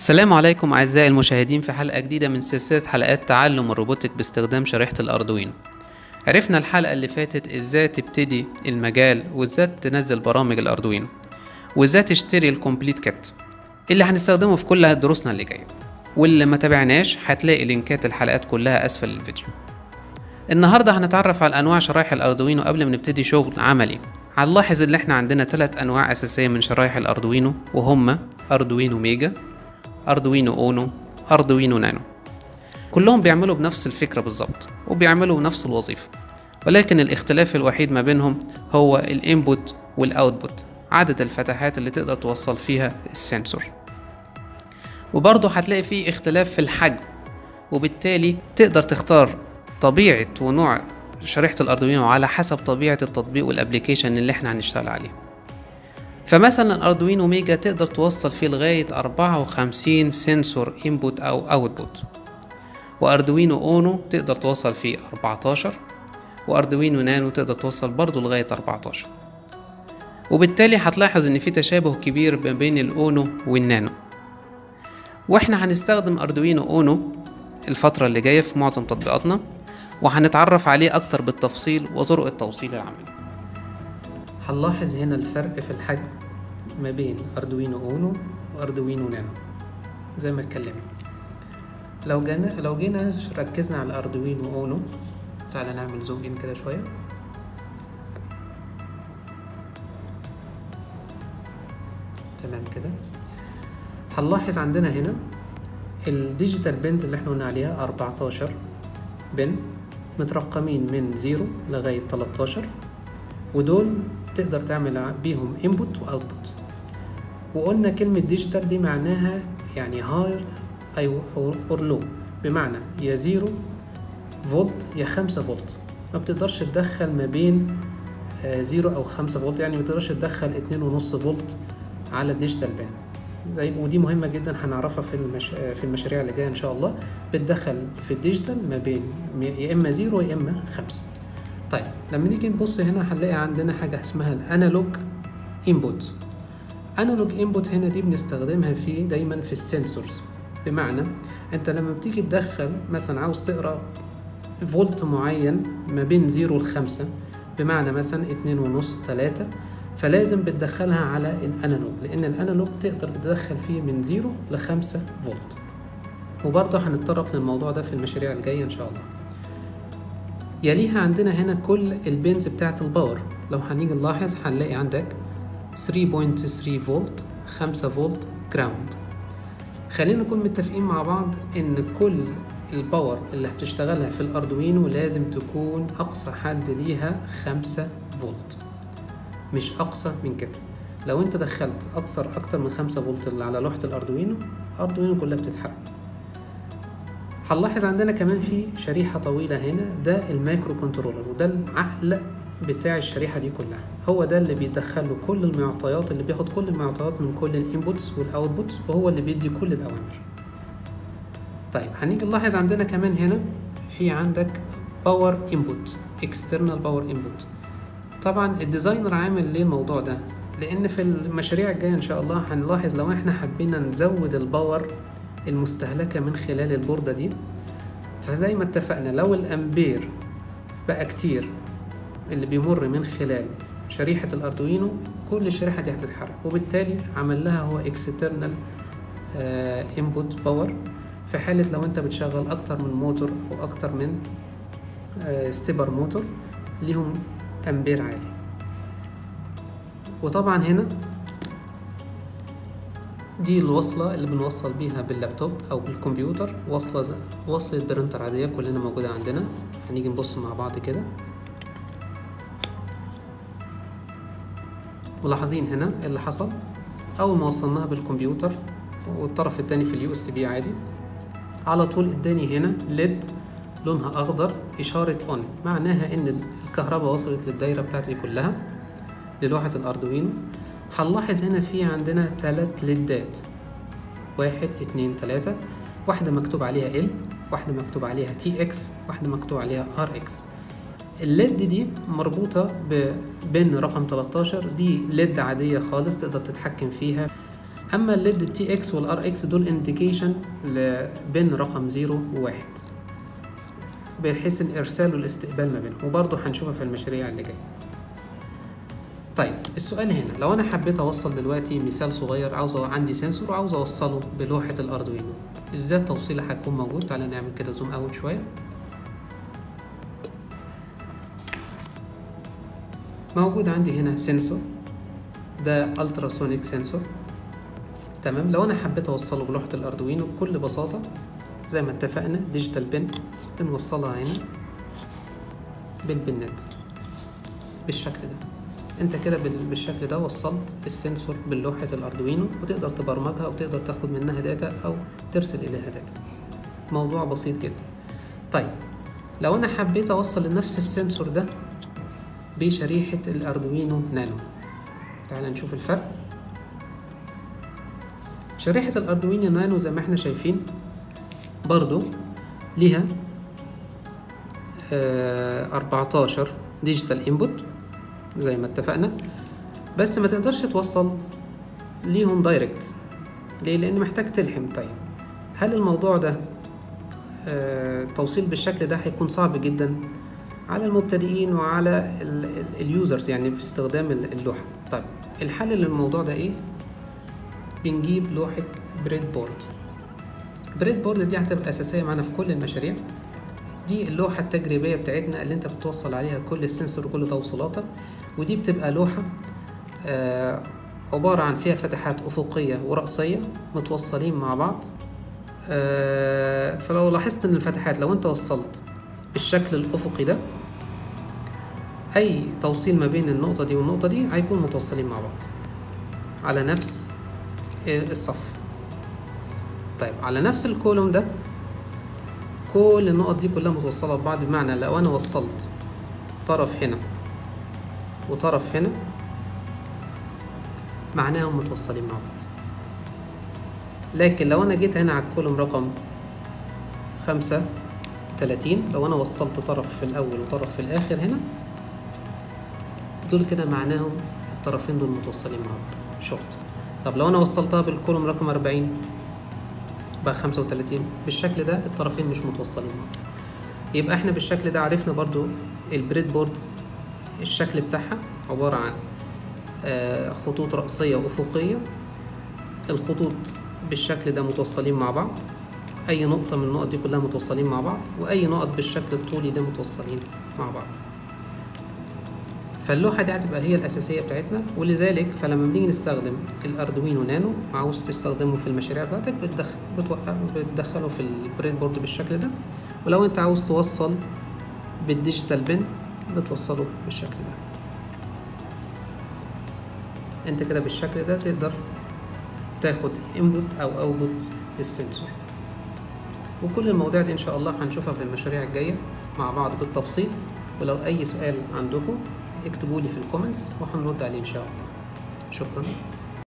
السلام عليكم أعزائي المشاهدين في حلقة جديدة من سلسلة حلقات تعلم الروبوتك باستخدام شريحة الأردوينو عرفنا الحلقة اللي فاتت إزاي تبتدي المجال وإزاي تنزل برامج الأردوينو وإزاي تشتري الكومبليت كات اللي هنستخدمه في كل دروسنا اللي جاية واللي ما تابعناش هتلاقي لينكات الحلقات كلها أسفل الفيديو النهاردة هنتعرف على أنواع شرايح الأردوينو قبل ما نبتدي شغل عملي هنلاحظ إن إحنا عندنا ثلاث أنواع أساسية من شرايح الأردوينو وهما أردوينو ميجا أردوينو أونو أردوينو نانو كلهم بيعملوا بنفس الفكرة بالظبط وبيعملوا نفس الوظيفة ولكن الاختلاف الوحيد ما بينهم هو الانبوت والاوتبوت عدد الفتحات اللي تقدر توصل فيها السنسور وبرضه هتلاقي فيه اختلاف في الحجم وبالتالي تقدر تختار طبيعة ونوع شريحة الأردوينو على حسب طبيعة التطبيق والابليكيشن اللي احنا هنشتغل عليه فمثلا أردوينو ميجا تقدر توصل فيه لغاية أربعة وخمسين سنسور انبوت أو اوتبوت وأردوينو أونو تقدر توصل فيه أربعتاشر وأردوينو نانو تقدر توصل برضو لغاية أربعتاشر وبالتالي هتلاحظ إن في تشابه كبير ما بين الأونو والنانو واحنا هنستخدم أردوينو أونو الفترة اللي جاية في معظم تطبيقاتنا وهنتعرف عليه أكتر بالتفصيل وطرق التوصيل العملي هنلاحظ هنا الفرق في الحجم ما بين أردوينو أونو وأردوينو نانو زي ما اتكلمنا لو جينا لو جينا ركزنا على أردوينو أونو تعالى نعمل زوم إن كده شوية تمام كده هنلاحظ عندنا هنا الديجيتال بنز اللي احنا قلنا عليها 14 بن مترقمين من 0 لغاية 13 ودول تقدر تعمل بيهم input و output وقلنا كلمة ديجيتال دي معناها يعني هاير أو اور لو بمعنى يا زيرو فولت يا خمسة فولت ما بتقدرش تدخل ما بين زيرو أو خمسة فولت يعني ما بتقدرش تدخل اتنين ونص فولت على الديجيتال بان زي ودي مهمة جدا هنعرفها في المش... في المشاريع اللي جاية إن شاء الله بتدخل في الديجيتال ما بين يا إما زيرو يا إما خمسة طيب لما نيجي نبص هنا هنلاقي عندنا حاجة اسمها الانالوج انبوت انالوج انبوت هنا دي بنستخدمها في دايما في السنسورز بمعنى انت لما بتيجي تدخل مثلا عاوز تقرا فولت معين ما بين زيرو لخمسة بمعنى مثلا اتنين ونص تلاتة فلازم بتدخلها على الانالوج لان الانالوج تقدر تدخل فيه من زيرو لخمسة فولت وبرضه هنتطرق للموضوع ده في المشاريع الجاية ان شاء الله يليها عندنا هنا كل البنز بتاعة الباور لو هنيجي نلاحظ هنلاقي عندك 3.3 فولت 5 فولت جراوند خلينا نكون متفقين مع بعض ان كل الباور اللي هتشتغلها في الاردوينو لازم تكون اقصى حد ليها 5 فولت مش اقصى من كده لو انت دخلت اكثر اكتر من 5 فولت اللي على لوحة الاردوينو الاردوينو كلها بتتحرق هنلاحظ عندنا كمان في شريحة طويلة هنا ده المايكرو كنترولر وده العقل بتاع الشريحة دي كلها هو ده اللي بيدخل له كل المعطيات اللي بياخد كل المعطيات من كل الانبوتس والاوتبوتس وهو اللي بيدي كل الاوامر طيب هنيجي نلاحظ عندنا كمان هنا في عندك باور انبوت اكسترنال باور انبوت طبعا الديزاينر عامل ليه الموضوع ده لان في المشاريع الجايه ان شاء الله هنلاحظ لو احنا حبينا نزود الباور المستهلكة من خلال البوردة دي فزي ما اتفقنا لو الأمبير بقى كتير اللي بيمر من خلال شريحة الأردوينو كل الشريحة دي هتتحرك وبالتالي عمل لها هو اكسترنال انبوت باور في حالة لو انت بتشغل أكتر من موتور أو أكتر من ستيبر موتور ليهم أمبير عالي وطبعا هنا دي الوصلة اللي بنوصل بيها باللابتوب أو بالكمبيوتر وصلة ز... وصلة برينتر عادية كلنا موجودة عندنا هنيجي نبص مع بعض كده ملاحظين هنا اللي حصل أول ما وصلناها بالكمبيوتر والطرف التاني في اليو اس بي عادي على طول اداني هنا ليد لونها أخضر إشارة أون معناها إن الكهرباء وصلت للدايرة بتاعتي كلها للوحة الأردوينو هنلاحظ هنا في عندنا تلات ليدات واحد اتنين تلاتة واحدة مكتوب عليها ال واحدة مكتوب عليها تي اكس واحدة مكتوب عليها ار اكس الليد دي مربوطة ببن رقم 13 دي ليد عادية خالص تقدر تتحكم فيها اما الليد تي اكس والار اكس دول انديكيشن لبن رقم زيرو وواحد بحيث الارسال والاستقبال ما بينهم وبرضه هنشوفها في المشاريع اللي جايه طيب السؤال هنا لو انا حبيت اوصل دلوقتي مثال صغير عاوز عندي سنسور وعاوز اوصله بلوحه الاردوينو ازاي التوصيل هيكون موجود تعالى نعمل كده زوم اوت شويه موجود عندي هنا سنسور ده التراسونيك سنسور تمام لو انا حبيت اوصله بلوحه الاردوينو بكل بساطه زي ما اتفقنا ديجيتال بن بنوصلها هنا بالبنات بالشكل ده انت كده بالشكل ده وصلت السنسور بلوحة الاردوينو وتقدر تبرمجها وتقدر تاخد منها داتا او ترسل اليها داتا موضوع بسيط جدا طيب لو انا حبيت اوصل لنفس السنسور ده بشريحة الاردوينو نانو تعال نشوف الفرق شريحة الاردوينو نانو زي ما احنا شايفين برضو ليها اربعتاشر ديجيتال انبوت زي ما اتفقنا بس ما تقدرش توصل ليهم دايركت ليه لان محتاج تلحم طيب هل الموضوع ده آه توصيل بالشكل ده هيكون صعب جدا على المبتدئين وعلى اليوزرز يعني في استخدام اللوحة طيب الحل للموضوع ده ايه بنجيب لوحة بريد بورد بريد بورد دي هتبقى اساسية معانا في كل المشاريع دي اللوحة التجريبية بتاعتنا اللي انت بتوصل عليها كل السنسور وكل توصيلاتك ودي بتبقى لوحة آه عبارة عن فيها فتحات أفقية ورأسية متوصلين مع بعض آه فلو لاحظت ان الفتحات لو انت وصلت بالشكل الأفقي ده أي توصيل ما بين النقطة دي والنقطة دي هيكون متوصلين مع بعض على نفس الصف طيب على نفس الكولوم ده كل النقط دي كلها متوصلة ببعض بمعنى لو أنا وصلت طرف هنا وطرف هنا معناهم متوصلين مع بعض لكن لو أنا جيت هنا على الكولوم رقم خمسة وتلاتين لو أنا وصلت طرف في الأول وطرف في الآخر هنا دول كده معناهم الطرفين دول متوصلين مع بعض شورت طب لو أنا وصلتها بالكولوم رقم أربعين بقى خمسة وتلاتين بالشكل ده الطرفين مش متوصلين مع بعض يبقى احنا بالشكل ده عرفنا برضو البريد بورد الشكل بتاعها عبارة عن خطوط رأسية وأفقية الخطوط بالشكل ده متوصلين مع بعض أي نقطة من النقط دي كلها متوصلين مع بعض وأي نقط بالشكل الطولي ده متوصلين مع بعض فاللوحة دي هتبقى هي الأساسية بتاعتنا ولذلك فلما بنيجي نستخدم الأردوينو نانو عاوز تستخدمه في المشاريع بتاعتك بتدخل بتوقع بتدخله في البريد بورد بالشكل ده ولو أنت عاوز توصل بالديجيتال بن بتوصله بالشكل ده انت كده بالشكل ده تقدر تاخد انبوت او اوتبوت للسنسور وكل المواضيع دي ان شاء الله هنشوفها في المشاريع الجايه مع بعض بالتفصيل ولو اي سؤال عندكم اكتبوا لي في الكومنتس وهنرد عليه ان شاء الله شكرا